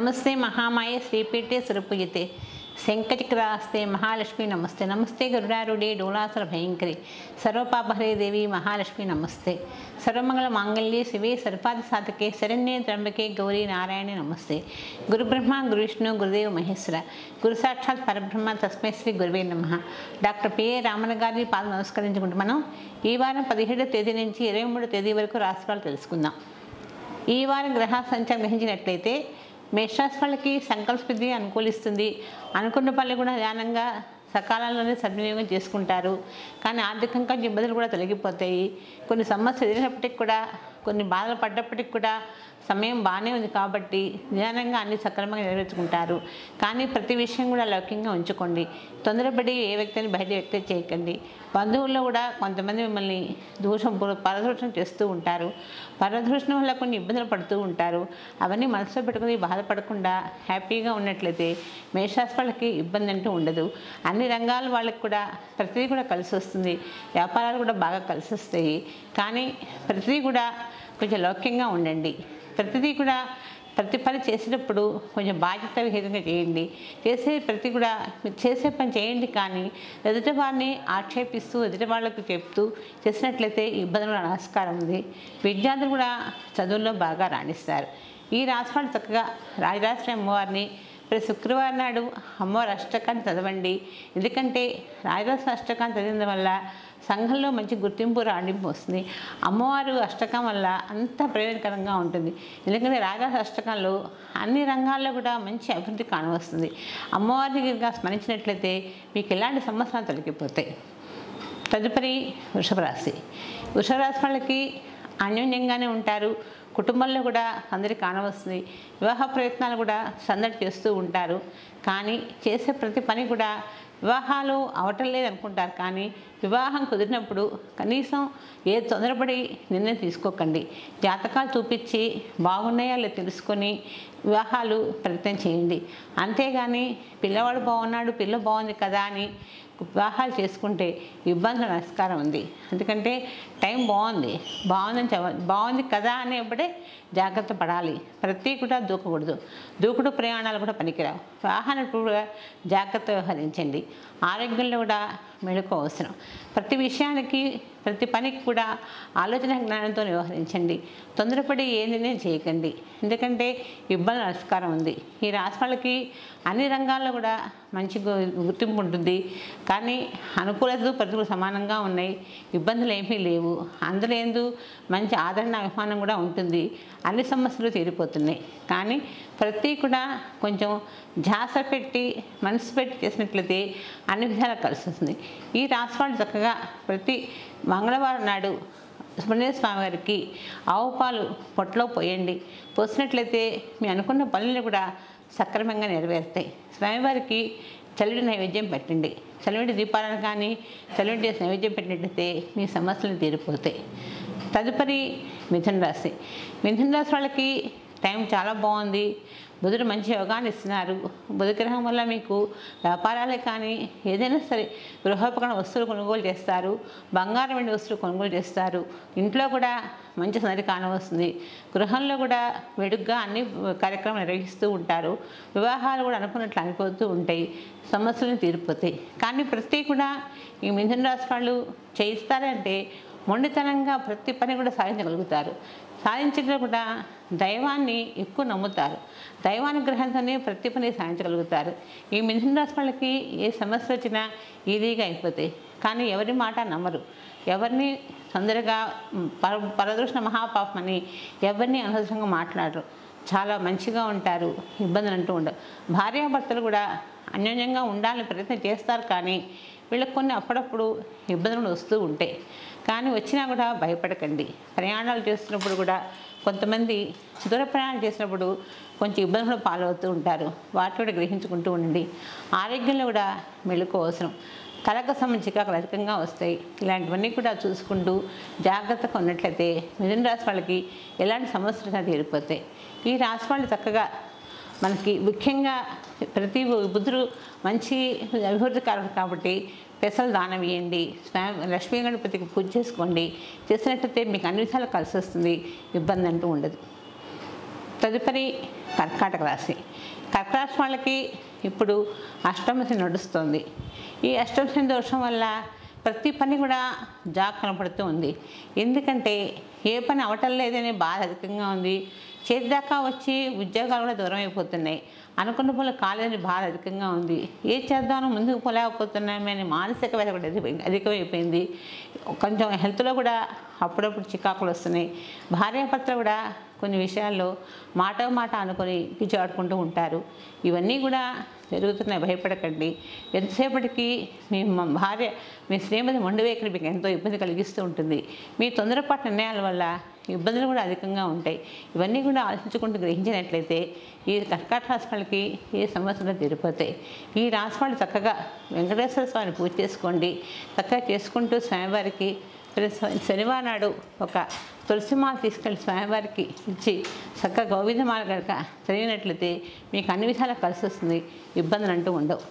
నమస్తే మహామాయ శ్రీపీఠే సురపూజితే శంఖచక్రాస్తే మహాలక్ష్మి నమస్తే నమస్తే గరుడారుడే డోలాసుర భయంకరి సర్వపాపహరే దేవి మహాలక్ష్మి నమస్తే సర్వమంగళ మాంగళ్యే శివే సర్పాది సాధకే శరణ్యే త్రంబకే గౌరీ నారాయణి నమస్తే గురు బ్రహ్మ గురు విష్ణు గురుదేవ మహేశ్వర గురు సాక్షాత్ పరబ్రహ్మ తస్మై శ్రీ గురువే నమ డాక్టర్ పిఏ రామన్ గారిని పాద నమస్కరించుకుంటూ మనం ఈ వారం పదిహేడో తేదీ నుంచి ఇరవై మూడో తేదీ వరకు రాష్ట్రాలు తెలుసుకుందాం ఈ వారం గ్రహ సంచారం గ్రహించినట్లయితే మేషరాశి వాళ్ళకి సంకల్ప సిద్ధి అనుకూలిస్తుంది అనుకున్న పనులు కూడా ధ్యానంగా సకాలంలోనే సద్వినియోగం చేసుకుంటారు కానీ ఆర్థికంగా కొంచెం ఇబ్బందులు కూడా తొలగిపోతాయి కొన్ని సమస్యలు ఎదిగినప్పటికి కూడా కొన్ని బాధలు పడ్డప్పటికి కూడా సమయం బాగానే ఉంది కాబట్టి నిదానంగా అన్ని సక్రమంగా నెరవేర్చుకుంటారు కానీ ప్రతి విషయం కూడా లౌక్యంగా ఉంచుకోండి తొందరపడి ఏ వ్యక్తిని బయట వ్యక్తి చేయకండి బంధువుల్లో కూడా కొంతమంది మిమ్మల్ని దూషం పరదూషణ చేస్తూ ఉంటారు పరదూషణ వల్ల కొన్ని ఇబ్బందులు పడుతూ ఉంటారు అవన్నీ మనసులో పెట్టుకుని బాధపడకుండా హ్యాపీగా ఉన్నట్లయితే మేషరాశి వాళ్ళకి ఇబ్బంది అంటూ ఉండదు అన్ని రంగాల వాళ్ళకి కూడా ప్రతిదీ కూడా కలిసి వస్తుంది వ్యాపారాలు కూడా బాగా కలిసి వస్తాయి కానీ ప్రతిదీ కూడా కొంచెం లౌక్యంగా ఉండండి ప్రతిదీ కూడా ప్రతి పని చేసేటప్పుడు కొంచెం బాధ్యత విహితంగా చేయండి చేసే ప్రతి కూడా మీరు చేసే పని చేయండి కానీ ఎదుటి వారిని ఆక్షేపిస్తూ ఎదుటి వాళ్ళకు చెప్తూ చేసినట్లయితే ఇబ్బందులు ఆస్కారం ఉంది విద్యార్థులు కూడా చదువుల్లో బాగా రాణిస్తారు ఈ రాశి వాళ్ళు చక్కగా రాజరాశ్రీ అమ్మవారిని ప్రతి శుక్రవారం నాడు అమ్మవారి అష్టకాన్ని చదవండి ఎందుకంటే రాజరాశి అష్టకాన్ని చదివిన వల్ల సంఘంలో మంచి గుర్తింపు రాణింపు వస్తుంది అమ్మవారు అష్టకం వల్ల అంత ప్రయోజనకరంగా ఉంటుంది ఎందుకంటే రాజరాశి అష్టకంలో అన్ని రంగాల్లో కూడా మంచి అభివృద్ధి కానవస్తుంది అమ్మవారిని కనుక స్మరించినట్లయితే మీకు ఎలాంటి సమస్యలు తొలగిపోతాయి తదుపరి వృషభ రాశి వృషభ రాశి వాళ్ళకి అన్యోన్యంగానే ఉంటారు కుటుంబంలో కూడా అందరికి కానవస్తుంది వివాహ ప్రయత్నాలు కూడా సందడి చేస్తూ ఉంటారు కానీ చేసే ప్రతి పని కూడా వివాహాలు అవటం లేదనుకుంటారు కానీ వివాహం కుదిరినప్పుడు కనీసం ఏ తొందరపడి నిర్ణయం తీసుకోకండి జాతకాలు చూపించి బాగున్నాయా లేదా తెలుసుకొని వివాహాలు ప్రయత్నం చేయండి అంతేగాని పిల్లవాడు బాగున్నాడు పిల్ల బాగుంది కదా అని వివాహాలు చేసుకుంటే ఇబ్బందుల నమస్కారం ఉంది ఎందుకంటే టైం బాగుంది బాగుందని చెప్ప బాగుంది కదా అనేప్పుడే జాగ్రత్త పడాలి ప్రతి కూడా దూకకూడదు దూకుడు ప్రయాణాలు కూడా పనికిరావు వాహనం కూడా జాగ్రత్త వ్యవహరించండి ఆరోగ్యంలో కూడా మెళుకు అవసరం ప్రతి విషయానికి ప్రతి పనికి కూడా ఆలోచన జ్ఞానంతో వ్యవహరించండి తొందరపడి ఏ నిర్ణయం చేయకండి ఎందుకంటే ఇబ్బంది నమస్కారం ఉంది ఈ రాశి వాళ్ళకి అన్ని రంగాల్లో కూడా మంచి గు- గుర్తింపు ఉంటుంది కానీ అనుకూలతలు ప్రతికూల సమానంగా ఉన్నాయి ఇబ్బందులు ఏమీ లేవు అందులో ఏందు మంచి ఆదరణ అభిమానం కూడా ఉంటుంది అన్ని సమస్యలు తీరిపోతున్నాయి కానీ ప్రతి కూడా కొంచెం ధ్యాస పెట్టి మనసు పెట్టి చేసినట్లయితే అన్ని విధాలా కలిసి వస్తుంది ఈ రాశి వాళ్ళు చక్కగా ప్రతి మంగళవారం నాడు సుబ్రహ్మణ్య స్వామి వారికి ఆవు పాలు పొట్టలో పోయండి పోసినట్లయితే మీ అనుకున్న పనులు కూడా సక్రమంగా నెరవేరుతాయి స్వామివారికి చలివిడి నైవేద్యం పెట్టండి చలివిడి దీపాలను కానీ చలివిడి చేసి నైవేద్యం పెట్టినట్లయితే మీ సమస్యలు తీరిపోతాయి తదుపరి మిథున రాశి మిథున రాశి వాళ్ళకి టైం చాలా బాగుంది బుధుడు మంచి యోగాన్ని ఇస్తున్నారు బుధ గ్రహం వల్ల మీకు వ్యాపారాలే కానీ ఏదైనా సరే గృహోపకరణ వస్తువులు కొనుగోలు చేస్తారు బంగారం వెండి వస్తువులు కొనుగోలు చేస్తారు ఇంట్లో కూడా మంచి సందడి కానవస్తుంది గృహంలో కూడా వెడుగ్గా అన్ని కార్యక్రమాలు నిర్వహిస్తూ ఉంటారు వివాహాలు కూడా అనుకున్నట్లు అనిపోతూ ఉంటాయి సమస్యలు తీరిపోతాయి కానీ ప్రతి కూడా ఈ మిథున రాశి వాళ్ళు చేయిస్తారంటే మొండితనంగా ప్రతి పని కూడా సాధించగలుగుతారు సాధించడం కూడా దైవాన్ని ఎక్కువ నమ్ముతారు దైవానుగ్రహంతోనే ప్రతి పని సాధించగలుగుతారు ఈ మిథున రాశి వాళ్ళకి ఏ సమస్య వచ్చినా ఈజీగా అయిపోతాయి కానీ ఎవరి మాట నమ్మరు ఎవరిని తొందరగా మ్, పర పరదృష్ణ మహాపాపమని ఎవరిని అనవసరంగా మాట్లాడరు చాలా మంచిగా ఉంటారు ఇబ్బందులు అంటూ ఉండవు భార్యాభర్తలు కూడా అన్యోన్యంగా ఉండాలని ప్రయత్నం చేస్తారు కానీ వీళ్ళకి కొన్ని అప్పుడప్పుడు ఇబ్బందులు వస్తూ ఉంటాయి కానీ వచ్చినా కూడా భయపడకండి ప్రయాణాలు చేస్తున్నప్పుడు కూడా కొంతమంది దూర ప్రయాణం చేసినప్పుడు కొంచెం ఇబ్బందులు పాలవుతూ ఉంటారు వాటి కూడా గ్రహించుకుంటూ ఉండండి ఆరోగ్యంలో కూడా మెళుకు అవసరం తలకు సంబంధించి చికాకులు అధికంగా వస్తాయి ఇలాంటివన్నీ కూడా చూసుకుంటూ జాగ్రత్తగా ఉన్నట్లయితే మిథున రాశి వాళ్ళకి ఎలాంటి సమస్యలు తీరిపోతాయి ఈ రాశి వాళ్ళు చక్కగా మనకి ముఖ్యంగా ప్రతి బుద్ధుడు మంచి అభివృద్ధికారకుడు కాబట్టి పెసలు దానం ఇవ్వండి స్వామి లక్ష్మీ గణపతికి పూజ చేసుకోండి చేసినట్టయితే మీకు అన్ని విధాలు కలిసి వస్తుంది ఇబ్బంది అంటూ ఉండదు తదుపరి కర్కాటక రాశి కర్కాటక రాశి వాళ్ళకి ఇప్పుడు అష్టమశి నడుస్తుంది ఈ అష్టమశి దోషం వల్ల ప్రతి పని కూడా జాగ్ కనపడుతూ ఉంది ఎందుకంటే ఏ పని అవటం లేదనే బాధ అధికంగా ఉంది చేతిదాకా వచ్చి ఉద్యోగాలు కూడా దూరం అయిపోతున్నాయి అనుకున్న పనులు కాలేదని బాధ అధికంగా ఉంది ఏ చేద్దామో ముందుకు పోలేకపోతున్నామే అనే మానసిక వేద కూడా అధిక- అధికమైపోయింది కొంచెం హెల్త్లో కూడా అప్పుడప్పుడు చికాకులు వస్తున్నాయి భార్యాభర్తలు కూడా కొన్ని విషయాల్లో మాట మాట అనుకొని పిచ్చాడుకుంటూ ఉంటారు ఇవన్నీ కూడా జరుగుతున్నాయి భయపడకండి ఎంతసేపటికి మీ మ- భార్య మీ శ్రీమతి మొండి వైఖరి మీకు ఎంతో ఇబ్బంది కలిగిస్తూ ఉంటుంది మీ తొందరపాటు నిర్ణయాల వల్ల ఇబ్బందులు కూడా అధికంగా ఉంటాయి ఇవన్నీ కూడా ఆలోచించుకుంటూ గ్రహించినట్లయితే ఈ కర్కాటక రాశి వాళ్ళకి ఏ సమస్యలు తీరిపోతాయి ఈ రాశి వాళ్ళు చక్కగా వెంకటేశ్వర స్వామిని పూజ చేసుకోండి చక్కగా చేసుకుంటూ స్వామివారికి ప్రతి శ- శనివారం నాడు ఒక తులసిమాల తీసుకెళ్ళి స్వామివారికి ఇచ్చి చక్కగా గోవిందమాల కనుక చదివినట్లయితే మీకు అన్ని విధాలా కలిసి వస్తుంది ఇబ్బందులు అంటూ ఉండవు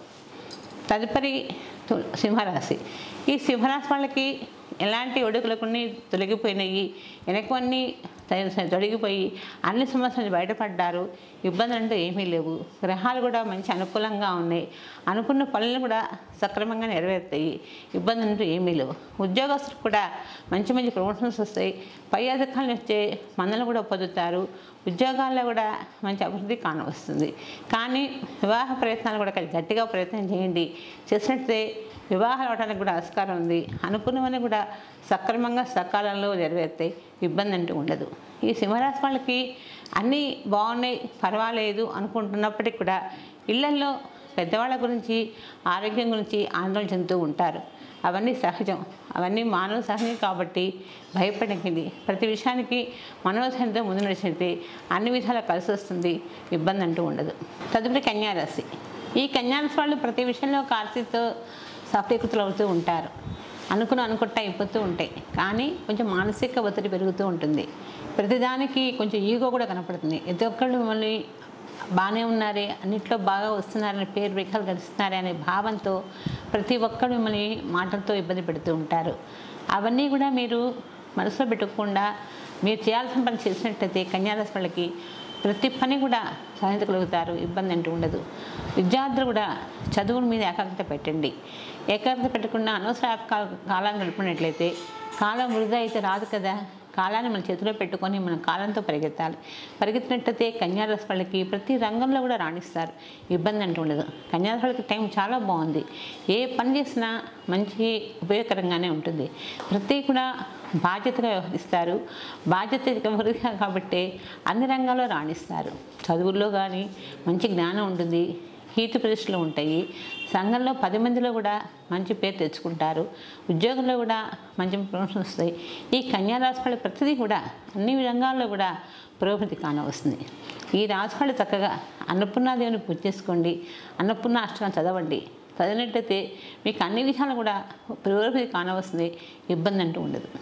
తదుపరి తు- సింహరాశి ఈ సింహరాశి వాళ్ళకి ఎలాంటి ఒడుకులకుని తొలగిపోయినాయి వెనకవన్నీ త- తొలగిపోయి అన్ని సమస్యలు నుంచి బయటపడ్డారు ఇబ్బందులు అంటూ ఏమీ లేవు గ్రహాలు కూడా మంచి అనుకూలంగా ఉన్నాయి అనుకున్న పనులు కూడా సక్రమంగా నెరవేరుతాయి ఇబ్బందులు అంటూ ఏమీ లేవు ఉద్యోగస్తులకు కూడా మంచి మంచి ప్రమోషన్స్ వస్తాయి పై అధికారులు వచ్చే మందలు కూడా పొందుతారు ఉద్యోగాల్లో కూడా మంచి అభివృద్ధి కానవస్తుంది కానీ వివాహ ప్రయత్నాలు కూడా కొంచెం గట్టిగా ప్రయత్నం చేయండి చేసినట్లయితే వివాహాలు అవడానికి కూడా ఆస్కారం ఉంది అనుకున్నవన్నీ కూడా సక్రమంగా సకాలంలో నెరవేరుతాయి ఇబ్బంది అంటూ ఉండదు ఈ సింహరాశి వాళ్ళకి అన్నీ బాగున్నాయి పర్వాలేదు అనుకుంటున్నప్పటికీ కూడా ఇళ్లల్లో పెద్దవాళ్ళ గురించి ఆరోగ్యం గురించి ఆందోళన చెందుతూ ఉంటారు అవన్నీ సహజం అవన్నీ మానవ సహజం కాబట్టి భయపడకండి ప్రతి విషయానికి మనోధైర్యంతో ముందు నడిచితే అన్ని విధాలా కలిసి వస్తుంది ఇబ్బంది అంటూ ఉండదు తదుపరి కన్యారాశి ఈ కన్యారాశి వాళ్ళు ప్రతి విషయంలో కార్తీతో సఫలీకృతులు అవుతూ ఉంటారు అనుకుని అనుకుంటా అయిపోతూ ఉంటాయి కానీ కొంచెం మానసిక ఒత్తిడి పెరుగుతూ ఉంటుంది ప్రతిదానికి కొంచెం ఈగో కూడా కనపడుతుంది ప్రతి ఒక్కళ్ళు మిమ్మల్ని బాగానే ఉన్నారే అన్నిట్లో బాగా వస్తున్నారని పేరు రేఖలు గడిస్తున్నారే అనే భావంతో ప్రతి ఒక్కరు మిమ్మల్ని మాటలతో ఇబ్బంది పెడుతూ ఉంటారు అవన్నీ కూడా మీరు మనసులో పెట్టుకోకుండా మీరు చేయాల్సిన పని చేసినట్టయితే కన్యారాశి వాళ్ళకి ప్రతి పని కూడా సాధించగలుగుతారు ఇబ్బంది అంటూ ఉండదు విద్యార్థులు కూడా చదువుల మీద ఏకాగ్రత పెట్టండి ఏకాగ్రత పెట్టకుండా అనవసర కా- కాలాన్ని గడిపినట్లయితే కాలం వృధా అయితే రాదు కదా కాలాన్ని మన చేతిలో పెట్టుకొని మన కాలంతో పరిగెత్తాలి పరిగెత్తినట్టయితే కన్యారాశి వాళ్ళకి ప్రతి రంగంలో కూడా రాణిస్తారు ఇబ్బంది అంటూ ఉండదు కన్యారాశి వాళ్ళకి టైం చాలా బాగుంది ఏ పని చేసినా మంచి ఉపయోగకరంగానే ఉంటుంది ప్రతి కూడా బాధ్యతగా వ్యవహరిస్తారు బాధ్యత వ్యవహరిస్తారు కాబట్టి అన్ని రంగాల్లో రాణిస్తారు చదువుల్లో కానీ మంచి జ్ఞానం ఉంటుంది కీర్తి ప్రతిష్టలు ఉంటాయి సంఘంలో పది మందిలో కూడా మంచి పేరు తెచ్చుకుంటారు ఉద్యోగంలో కూడా మంచి ప్రమోషన్ వస్తాయి ఈ కన్యారాశి వాళ్ళ ప్రతిదీ కూడా అన్ని రంగాల్లో కూడా పురోగతి కానవస్తుంది ఈ రాశి వాళ్ళు చక్కగా అన్నపూర్ణాదేవిని పూజ చేసుకోండి అన్నపూర్ణ అష్టకం చదవండి చదివినట్టయితే మీకు అన్ని విషయాలు కూడా పురోగతి కానవస్తుంది ఇబ్బంది అంటూ ఉండదు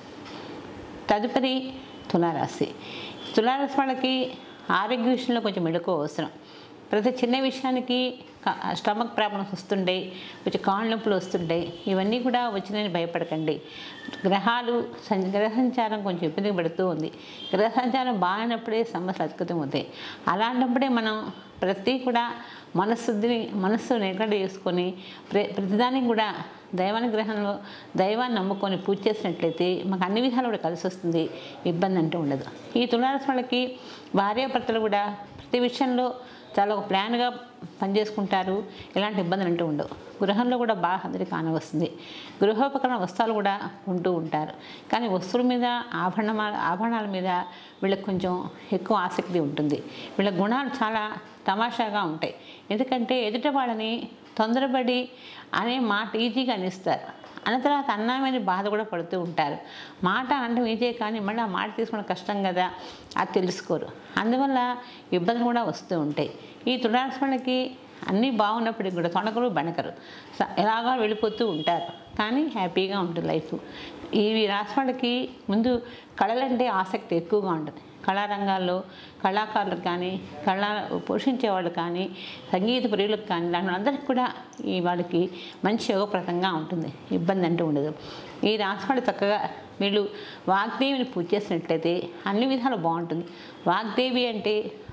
తదుపరి తులారాశి తులారాశి వాళ్ళకి ఆరోగ్య విషయంలో కొంచెం మెడుకు అవసరం ప్రతి చిన్న విషయానికి స్టమక్ ప్రాబ్లమ్స్ వస్తుంటాయి కొంచెం కాళ్ళ నొప్పులు వస్తుంటాయి ఇవన్నీ కూడా వచ్చినాయని భయపడకండి గ్రహాలు సం గ్రహ సంచారం కొంచెం ఇబ్బంది పడుతూ ఉంది గ్రహ సంచారం బాగానప్పుడే సమస్యలు అధికతం అవుతాయి అలాంటప్పుడే మనం ప్రతి కూడా మనస్సుని మనస్సు నిలకడ చేసుకొని ప్ర ప్రతిదానికి కూడా దైవానుగ్రహంలో దైవాన్ని నమ్ముకొని పూజ చేసినట్లయితే మాకు అన్ని విధాలు కూడా కలిసి వస్తుంది ఇబ్బంది అంటూ ఉండదు ఈ తులారాశి వాళ్ళకి భార్యాభర్తలు కూడా ప్రతి విషయంలో చాలా ఒక ప్లాన్గా పనిచేసుకుంటారు ఎలాంటి ఇబ్బందులు అంటూ ఉండవు గృహంలో కూడా బాగా అందరి కానవస్తుంది గృహోపకరణ వస్తువులు కూడా ఉంటూ ఉంటారు కానీ వస్తువుల మీద ఆభరణ ఆభరణాల మీద వీళ్ళకి కొంచెం ఎక్కువ ఆసక్తి ఉంటుంది వీళ్ళ గుణాలు చాలా తమాషాగా ఉంటాయి ఎందుకంటే ఎదుట వాళ్ళని తొందరపడి అనే మాట ఈజీగా అనిస్తారు అన్న తర్వాత అన్నామని బాధ కూడా పడుతూ ఉంటారు మాట అంటే ఈజీ కానీ మళ్ళీ ఆ మాట తీసుకోవడం కష్టం కదా అది తెలుసుకోరు అందువల్ల ఇబ్బందులు కూడా వస్తూ ఉంటాయి ఈ తులారాశి వాళ్ళకి అన్నీ బాగున్నప్పటికి కూడా తొణకరు బెనకరు స- ఎలాగా వెళ్ళిపోతూ ఉంటారు కానీ హ్యాపీగా ఉంటుంది లైఫ్ ఈ రాశి వాళ్ళకి ముందు కళలంటే ఆసక్తి ఎక్కువగా ఉంటుంది కళారంగాల్లో కళాకారులకు కానీ కళా పోషించే వాళ్ళు కానీ సంగీత ప్రియులకు కానీ దాని అందరికి కూడా ఈ వాళ్ళకి మంచి యోగప్రదంగా ఉంటుంది ఇబ్బంది అంటూ ఉండదు ఈ రాశివాడు చక్కగా వీళ్ళు వాగ్దేవిని పూజ చేసినట్లయితే అన్ని విధాలు బాగుంటుంది వాగ్దేవి అంటే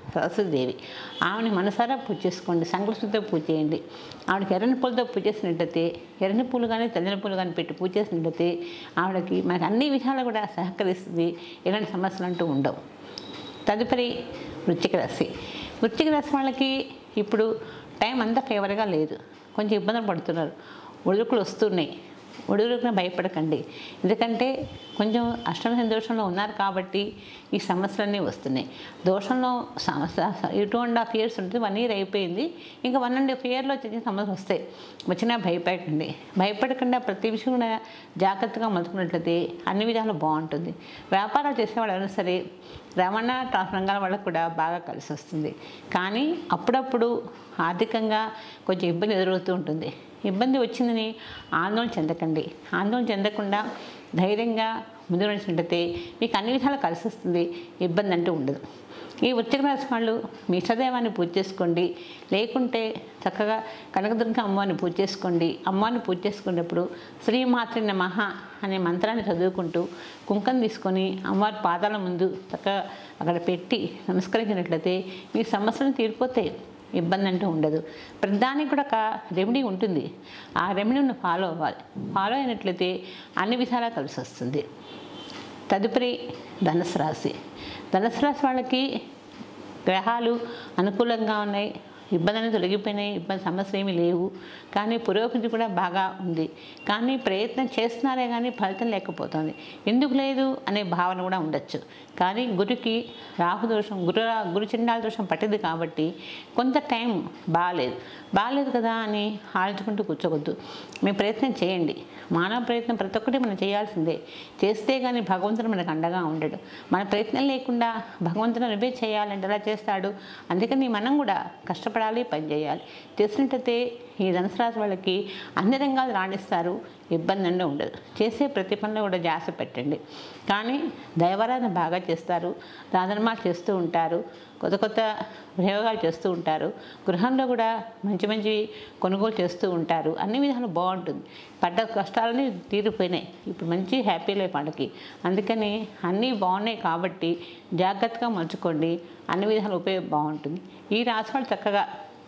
సరస్వతీదేవి ఆమెని మనసారా పూజ చేసుకోండి సంకల్పంతో పూజ చేయండి ఆవిడకి ఎర్రని పూలతో పూజ చేసినట్టయితే ఎర్రని పూలు కానీ తెల్లని పూలు కానీ పెట్టి పూజ చేసినట్టయితే ఆవిడకి మనకి అన్ని విషయాలు కూడా సహకరిస్తుంది ఎలాంటి సమస్యలు అంటూ ఉండవు తదుపరి వృశ్చిక రాశి వృశ్చిక రాశి వాళ్ళకి ఇప్పుడు టైం అంతా ఫేవర్గా లేదు కొంచెం ఇబ్బందులు పడుతున్నారు ఒడుకులు వస్తున్నాయి ఒడుగులకు భయపడకండి ఎందుకంటే కొంచెం అష్టమ దోషంలో ఉన్నారు కాబట్టి ఈ సమస్యలన్నీ వస్తున్నాయి దోషంలో సమస్య టూ అండ్ హాఫ్ ఇయర్స్ ఉంటుంది వన్ ఇయర్ అయిపోయింది ఇంకా వన్ అండ్ హాఫ్ ఇయర్లో చిన్న సమస్యలు వస్తాయి వచ్చినా భయపడకండి భయపడకుండా ప్రతి విషయం కూడా జాగ్రత్తగా మలుచుకున్నట్లయితే అన్ని విధాలు బాగుంటుంది వ్యాపారాలు చేసేవాళ్ళు ఎవరైనా సరే రవాణా ట్రాన్స్ రంగాల వాళ్ళకు కూడా బాగా కలిసి వస్తుంది కానీ అప్పుడప్పుడు ఆర్థికంగా కొంచెం ఇబ్బంది ఎదురవుతూ ఉంటుంది ఇబ్బంది వచ్చిందని ఆందోళన చెందకండి ఆందోళన చెందకుండా ధైర్యంగా ముందు నడిచినట్టయితే మీకు అన్ని విధాలు కలిసి వస్తుంది ఇబ్బంది అంటూ ఉండదు ఈ వృత్తిక రాశి వాళ్ళు మీ ఇష్టదైవాన్ని పూజ చేసుకోండి లేకుంటే చక్కగా కనకదుర్గ అమ్మవారిని పూజ చేసుకోండి అమ్మవారిని పూజ చేసుకునేటప్పుడు శ్రీమాత్రి నమః అనే మంత్రాన్ని చదువుకుంటూ కుంకం తీసుకొని అమ్మవారి పాదాల ముందు చక్కగా అక్కడ పెట్టి నమస్కరించినట్లయితే మీ సమస్యలు తీరిపోతాయి ఇబ్బంది అంటూ ఉండదు ప్రతిదానికి కూడా ఒక రెమెడీ ఉంటుంది ఆ రెమెడీని ఫాలో అవ్వాలి ఫాలో అయినట్లయితే అన్ని విధాలా కలిసి వస్తుంది తదుపరి ధనుసు రాశి ధనుసు రాశి వాళ్ళకి గ్రహాలు అనుకూలంగా ఉన్నాయి ఇబ్బందులు తొలగిపోయినాయి ఇబ్బంది సమస్యలు ఏమీ లేవు కానీ పురోగతి కూడా బాగా ఉంది కానీ ప్రయత్నం చేస్తున్నారే కానీ ఫలితం లేకపోతుంది ఎందుకు లేదు అనే భావన కూడా ఉండొచ్చు కానీ గురుకి రాహుదోషం గురు గురు చండాల దోషం పట్టింది కాబట్టి కొంత టైం బాగాలేదు బాగాలేదు కదా అని ఆలోచుకుంటూ కూర్చోవద్దు మీ ప్రయత్నం చేయండి మానవ ప్రయత్నం ప్రతి ఒక్కటి మనం చేయాల్సిందే చేస్తే కానీ భగవంతుడు మనకు అండగా ఉండడు మన ప్రయత్నం లేకుండా భగవంతుడు నువ్వే చేయాలంటే ఎలా చేస్తాడు అందుకని మనం కూడా కష్టపడాలి పని చేయాలి చేసినట్టయితే ఈ ధనుసు రాశి వాళ్ళకి అన్ని రంగాలు రాణిస్తారు ఇబ్బంది అంటే ఉండదు చేసే ప్రతి పనిలో కూడా జాస పెట్టండి కానీ దైవారాధన బాగా చేస్తారు దానధర్మాలు చేస్తూ ఉంటారు కొత్త కొత్త ప్రయోగాలు చేస్తూ ఉంటారు గృహంలో కూడా మంచి మంచి కొనుగోలు చేస్తూ ఉంటారు అన్ని విధాలు బాగుంటుంది పడ్డ కష్టాలని తీరిపోయినాయి ఇప్పుడు మంచి హ్యాపీ లైఫ్ వాళ్ళకి అందుకని అన్నీ బాగున్నాయి కాబట్టి జాగ్రత్తగా మలుచుకోండి అన్ని విధాల ఉపయోగం బాగుంటుంది ఈ రాశి వాళ్ళు చక్కగా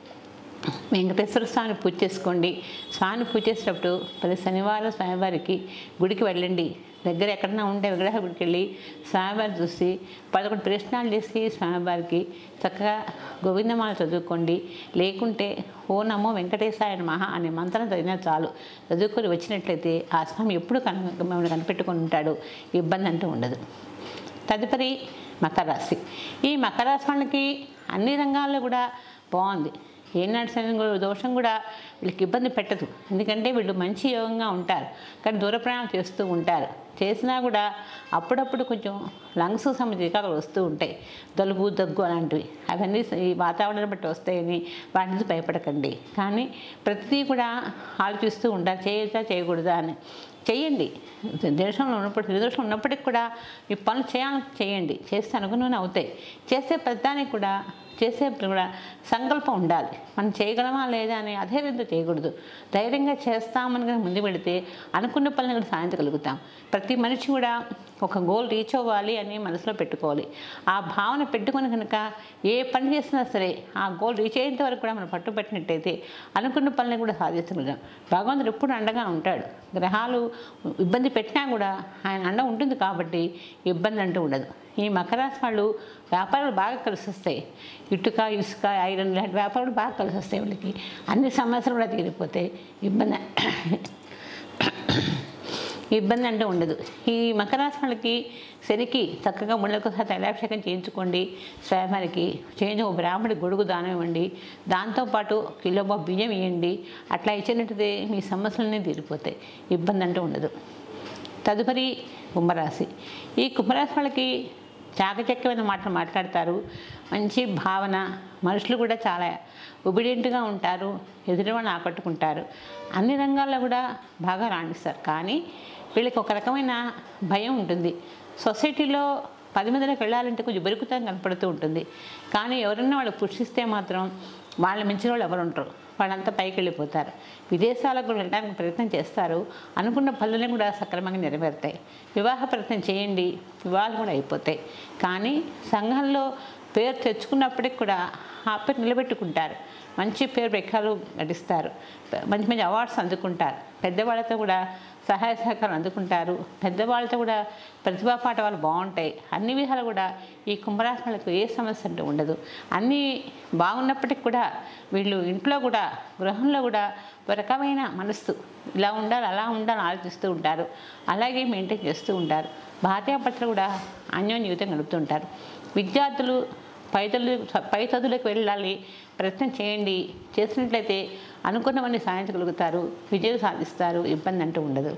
వెంకటేశ్వర స్వామిని పూజ చేసుకోండి స్వామిని పూజ చేసేటప్పుడు ప్రతి శనివారం స్వామివారికి గుడికి వెళ్ళండి దగ్గర ఎక్కడన్నా ఉంటే విగ్రహ గుడికి వెళ్ళి స్వామివారిని చూసి పదకొండు ప్రశ్నలు చేసి స్వామివారికి చక్కగా గోవిందమాల చదువుకోండి లేకుంటే ఓ నమో వెంకటేశాయ మహా అనే మంత్రం చదివినా చాలు చదువుకొని వచ్చినట్లయితే ఆ స్వామి ఎప్పుడు కన మిమ్మల్ని కనిపెట్టుకొని ఉంటాడు ఇబ్బంది అంటూ ఉండదు తదుపరి మకర రాశి ఈ మకర రాశి వాళ్ళకి అన్ని రంగాల్లో కూడా బాగుంది ఏనాడు శని కూడా దోషం కూడా వీళ్ళకి ఇబ్బంది పెట్టదు ఎందుకంటే వీళ్ళు మంచి యోగంగా ఉంటారు కానీ దూర ప్రయాణం చేస్తూ ఉంటారు చేసినా కూడా అప్పుడప్పుడు కొంచెం లంగ్స్ సంబంధించి వస్తూ ఉంటాయి జలుబు దగ్గు అలాంటివి అవన్నీ ఈ వాతావరణాన్ని బట్టి వస్తాయని వాటి నుంచి భయపడకండి కానీ ప్రతిదీ కూడా ఆలోచిస్తూ ఉంటారు చేయొచ్చా చేయకూడదా అని చేయండి దేశంలో ఉన్నప్పుడు నిర్దోషం ఉన్నప్పటికి కూడా మీ పనులు చేయాలని చేయండి చేస్తే అనుగుణంగా అవుతాయి చేసే ప్రతిదానికి కూడా చేసేప్పుడు కూడా సంకల్పం ఉండాలి మనం చేయగలమా లేదా అని అధైర్యంతో చేయకూడదు ధైర్యంగా చేస్తామని కనుక ముందు పెడితే అనుకున్న పనులు కూడా సాధించగలుగుతాం ప్రతి మనిషి కూడా ఒక గోల్ రీచ్ అవ్వాలి అని మనసులో పెట్టుకోవాలి ఆ భావన పెట్టుకొని కనుక ఏ పని చేసినా సరే ఆ గోల్ రీచ్ అయ్యేంత వరకు కూడా మనం పట్టుబట్టినట్టయితే అనుకున్న పనులు కూడా సాధించగలుగుతాం భగవంతుడు ఎప్పుడు అండగా ఉంటాడు గ్రహాలు ఇబ్బంది పెట్టినా కూడా ఆయన అండ ఉంటుంది కాబట్టి ఇబ్బంది అంటూ ఉండదు ఈ మకర రాశి వాళ్ళు వ్యాపారాలు బాగా కలిసి వస్తాయి ఇటుక ఇసుక ఐరన్ ఇలాంటి వ్యాపారాలు బాగా కలిసి వస్తాయి వాళ్ళకి అన్ని సమస్యలు కూడా తీరిపోతాయి ఇబ్బంది ఇబ్బంది అంటే ఉండదు ఈ మకర రాశి వాళ్ళకి శనికి చక్కగా ముళ్ళకొకసారి తైలాభిషేకం చేయించుకోండి స్వామివారికి చేయించి ఒక బ్రాహ్మడి గొడుగు దానం ఇవ్వండి దాంతోపాటు కిలో బాబు బియ్యం ఇవ్వండి అట్లా ఇచ్చినట్టయితే మీ సమస్యలన్నీ తీరిపోతాయి ఇబ్బంది అంటూ ఉండదు తదుపరి కుంభరాశి ఈ కుంభరాశి వాళ్ళకి చాకచక్యమైన మాటలు మాట్లాడతారు మంచి భావన మనుషులు కూడా చాలా ఒబిడియంట్గా ఉంటారు ఎదుటి వాళ్ళని ఆకట్టుకుంటారు అన్ని రంగాల్లో కూడా బాగా రాణిస్తారు కానీ వీళ్ళకి ఒక రకమైన భయం ఉంటుంది సొసైటీలో పది మందిలోకి వెళ్ళాలంటే కొంచెం బెరుకుతం కనపడుతూ ఉంటుంది కానీ ఎవరైనా వాళ్ళు పుష్టిస్తే మాత్రం వాళ్ళ మించిన వాళ్ళు ఎవరు ఉంటారు వాళ్ళంతా పైకి వెళ్ళిపోతారు విదేశాలకు కూడా వెళ్ళడానికి ప్రయత్నం చేస్తారు అనుకున్న పనులను కూడా సక్రమంగా నెరవేరుతాయి వివాహ ప్రయత్నం చేయండి వివాహాలు కూడా అయిపోతాయి కానీ సంఘంలో పేరు తెచ్చుకున్నప్పటికి కూడా ఆ పేరు నిలబెట్టుకుంటారు మంచి పేరు రెక్కలు గడిస్తారు మంచి మంచి అవార్డ్స్ అందుకుంటారు పెద్దవాళ్ళతో కూడా సహాయ సహకారం అందుకుంటారు పెద్దవాళ్ళతో కూడా ప్రతిభా పాట వాళ్ళు బాగుంటాయి అన్ని విధాలు కూడా ఈ కుంభరాశి వాళ్ళకు ఏ సమస్య అంటూ ఉండదు అన్నీ బాగున్నప్పటికి కూడా వీళ్ళు ఇంట్లో కూడా గృహంలో కూడా ఒక రకమైన మనస్సు ఇలా ఉండాలి అలా ఉండాలని ఆలోచిస్తూ ఉంటారు అలాగే మెయింటైన్ చేస్తూ ఉంటారు భార్యాభర్తలు కూడా అన్యోన్య జీవితం గడుపుతూ ఉంటారు విద్యార్థులు పై చదువు పై చదువులకు వెళ్ళాలి ప్రయత్నం చేయండి చేసినట్లయితే అనుకున్నవన్నీ సాధించగలుగుతారు విజయం సాధిస్తారు ఇబ్బంది అంటూ ఉండదు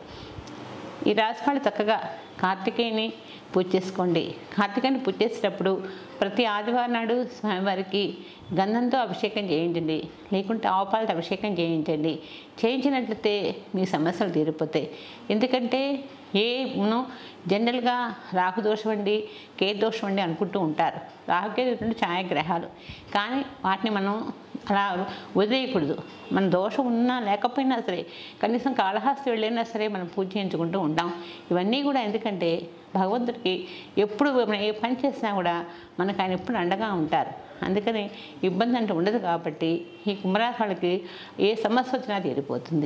ఈ రాశి వాళ్ళు చక్కగా కార్తికేయని పూజ చేసుకోండి కార్తికేయని పూజ చేసేటప్పుడు ప్రతి ఆదివారం నాడు స్వామివారికి గంధంతో అభిషేకం చేయించండి లేకుంటే ఆవుపాలతో అభిషేకం చేయించండి చేయించినట్లయితే మీ సమస్యలు తీరిపోతాయి ఎందుకంటే ఏ మనం జనరల్గా రాహు దోషం అండి కే దోషం అండి అనుకుంటూ ఉంటారు రాహుకే రెండు ఛాయాగ్రహాలు కానీ వాటిని మనం అలా వదిలేయకూడదు మన దోషం ఉన్నా లేకపోయినా సరే కనీసం కాళహస్తి వెళ్ళైనా సరే మనం పూజ చేయించుకుంటూ ఉంటాం ఇవన్నీ కూడా ఎందుకంటే భగవంతుడికి ఎప్పుడు మనం ఏ పని చేసినా కూడా మనకు ఆయన ఎప్పుడు అండగా ఉంటారు అందుకని ఇబ్బంది అంటే ఉండదు కాబట్టి ఈ కుంభరాశి వాళ్ళకి ఏ సమస్య వచ్చినా తీరిపోతుంది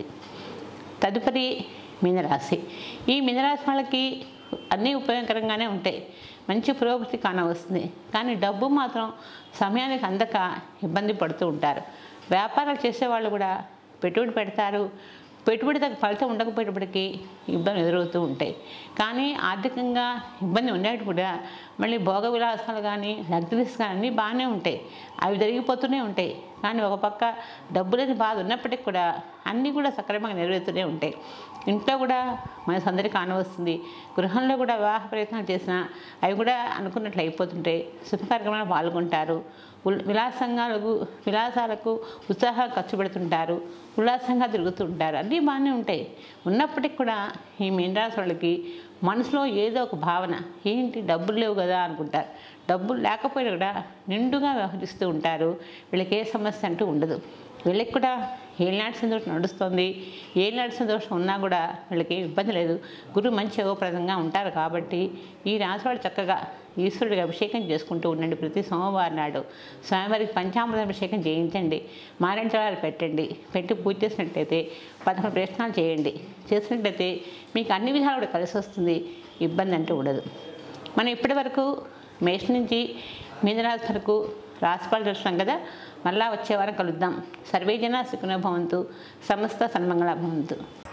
తదుపరి మీనరాశి ఈ మీనరాశి వాళ్ళకి అన్నీ ఉపయోగకరంగానే ఉంటాయి మంచి పురోగతి కానవస్తుంది కానీ డబ్బు మాత్రం సమయానికి అందక ఇబ్బంది పడుతూ ఉంటారు వ్యాపారాలు చేసేవాళ్ళు కూడా పెట్టుబడి పెడతారు పెట్టుబడి తగ్గ ఫలితం ఉండకపోయేటప్పటికీ ఇబ్బంది ఎదురవుతూ ఉంటాయి కానీ ఆర్థికంగా ఇబ్బంది ఉండేటి కూడా మళ్ళీ భోగ విలాసాలు కానీ లగ్జరీస్ కానీ అన్నీ బాగానే ఉంటాయి అవి జరిగిపోతూనే ఉంటాయి కానీ ఒక పక్క డబ్బులని బాధ ఉన్నప్పటికీ కూడా అన్నీ కూడా సక్రమంగా నెరవేరుతూనే ఉంటాయి ఇంట్లో కూడా మన సందడి కానవస్తుంది గృహంలో కూడా వివాహ ప్రయత్నాలు చేసినా అవి కూడా అనుకున్నట్లు అయిపోతుంటాయి శుభ కార్యక్రమాలు పాల్గొంటారు ఉల్ విలాసంగాలకు విలాసాలకు ఉత్సాహం ఖర్చు పెడుతుంటారు ఉల్లాసంగా తిరుగుతుంటారు అన్నీ బాగానే ఉంటాయి ఉన్నప్పటికి కూడా ఈ మీనరాశి వాళ్ళకి మనసులో ఏదో ఒక భావన ఏంటి డబ్బులు లేవు కదా అనుకుంటారు డబ్బులు లేకపోయినా కూడా నిండుగా వ్యవహరిస్తూ ఉంటారు వీళ్ళకి ఏ సమస్య అంటూ ఉండదు వీళ్ళకి కూడా ఏలినాటి సంతోషం నడుస్తుంది ఏలినాటి సంతోషం ఉన్నా కూడా వీళ్ళకి ఇబ్బంది లేదు గురువు మంచి యోగప్రదంగా ఉంటారు కాబట్టి ఈ రాశివాడు చక్కగా ఈశ్వరుడికి అభిషేకం చేసుకుంటూ ఉండండి ప్రతి సోమవారం నాడు స్వామివారికి పంచామృత అభిషేకం చేయించండి మారించడాలు పెట్టండి పెట్టి పూజ చేసినట్టయితే పదకొండు ప్రయత్నాలు చేయండి చేసినట్టయితే మీకు అన్ని విధాలు కూడా కలిసి వస్తుంది ఇబ్బంది అంటూ ఉండదు మనం ఇప్పటి వరకు మేష నుంచి మీనరాశి వరకు రాశిఫలాలు చూస్తున్నాం కదా మళ్ళా వచ్చే వారం కలుద్దాం సర్వే జన సుఖినో భవంతు సమస్త సన్మంగళ భవంతు